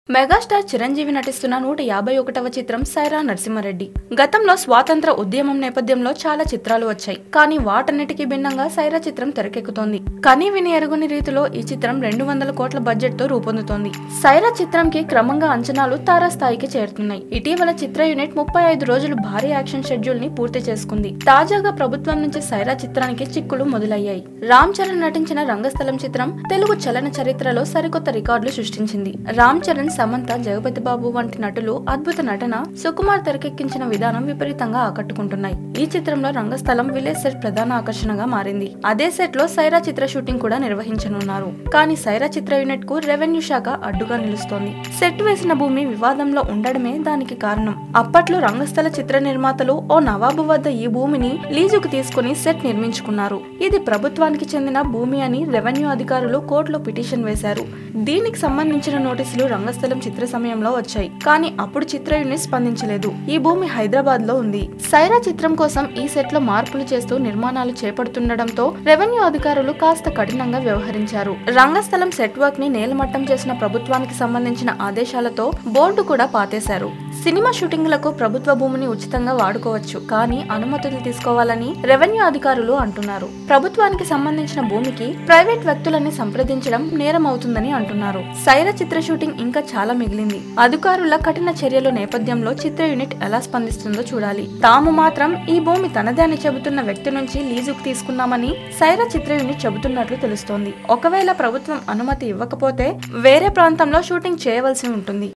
megastar Chiranjeevi నటిస్తున్న నూట యాభై ఒకటవ చిత్రం సైరా నరసింహారెడ్డి గతంలో స్వాతంత్ర ఉద్యమం నేపథ్యంలో చాలా చిత్రాలు వచ్చాయి కానీ వాటన్నిటికీ భిన్నంగా సైరా చిత్రం తెరకెక్కుతోంది కనీ విని ఎరుగుని రీతిలో ఈ చిత్రం రెండు వందల కోట్ల బడ్జెట్ తో రూపొందుతోంది సైరా చిత్రంకి క్రమంగా అంచనాలు తారాస్థాయికి చేరుతున్నాయి ఇటీవల చిత్ర యూనిట్ ముప్పై ఐదు రోజులు భారీ యాక్షన్ షెడ్యూల్ ని పూర్తి చేసుకుంది తాజాగా ప్రభుత్వం నుంచి సైరా చిత్రానికి చిక్కులు మొదలయ్యాయి రామ్ చరణ్ నటించిన రంగస్థలం చిత్రం తెలుగు చలన చరిత్రలో సరికొత్త రికార్డులు సృష్టించింది రామ్ చరణ్ సమంత జగపతి బాబు వంటి నటులు అద్భుత నటన సుకుమార్ తెరకెక్కించిన విధానం విపరీతంగా ఆకట్టుకుంటున్నాయి ఈ చిత్రంలో రంగస్థలం విలేజ్ సెట్ ప్రధాన ఆకర్షణగా మారింది అదే సెట్ లో సైరా చిత్ర షూటింగ్ కూడా నిర్వహించనున్నారు కానీ సైరా చిత్ర యూనిట్ కు రెవెన్యూ శాఖ అడ్డుగా నిలుస్తోంది సెట్ వేసిన భూమి వివాదంలో ఉండడమే దానికి కారణం అప్పట్లో రంగస్థల చిత్ర నిర్మాతలు ఓ నవాబు వద్ద ఈ భూమిని లీజుకు తీసుకుని సెట్ నిర్మించుకున్నారు ఇది ప్రభుత్వానికి చెందిన భూమి అని రెవెన్యూ అధికారులు కోర్టులో పిటిషన్ వేశారు దీనికి సంబంధించిన నోటీసులు రంగస్థలం చిత్ర సమయంలో వచ్చాయి కానీ అప్పుడు చిత్ర యూనిట్ స్పందించలేదు ఈ భూమి హైదరాబాద్ లో ఉంది సైరా చిత్రం కోసం ఈ సెట్ లో మార్పులు చేస్తూ నిర్మాణాలు చేపడుతుండటంతో రెవెన్యూ అధికారులు కాస్త కఠినంగా వ్యవహరించారు రంగస్థలం సెట్ వర్క్ ని నేలమట్టం చేసిన ప్రభుత్వానికి సంబంధించిన ఆదేశాలతో బోర్డు కూడా పాతేశారు సినిమా షూటింగ్లకు ప్రభుత్వ భూమిని ఉచితంగా వాడుకోవచ్చు కానీ అనుమతులు తీసుకోవాలని రెవెన్యూ అధికారులు అంటున్నారు ప్రభుత్వానికి సంబంధించిన భూమికి ప్రైవేట్ వ్యక్తులని సంప్రదించడం నేరం అవుతుందని అంటున్నారు సైర చిత్ర షూటింగ్ ఇంకా చాలా మిగిలింది అధికారుల కఠిన చర్యల నేపథ్యంలో చిత్ర యూనిట్ ఎలా స్పందిస్తుందో చూడాలి తాము మాత్రం ఈ భూమి తనదే అని చెబుతున్న వ్యక్తి నుంచి లీజుకు తీసుకున్నామని సైరా చిత్ర యూనిట్ చెబుతున్నట్లు తెలుస్తోంది ఒకవేళ ప్రభుత్వం అనుమతి ఇవ్వకపోతే వేరే ప్రాంతంలో షూటింగ్ చేయవలసి ఉంటుంది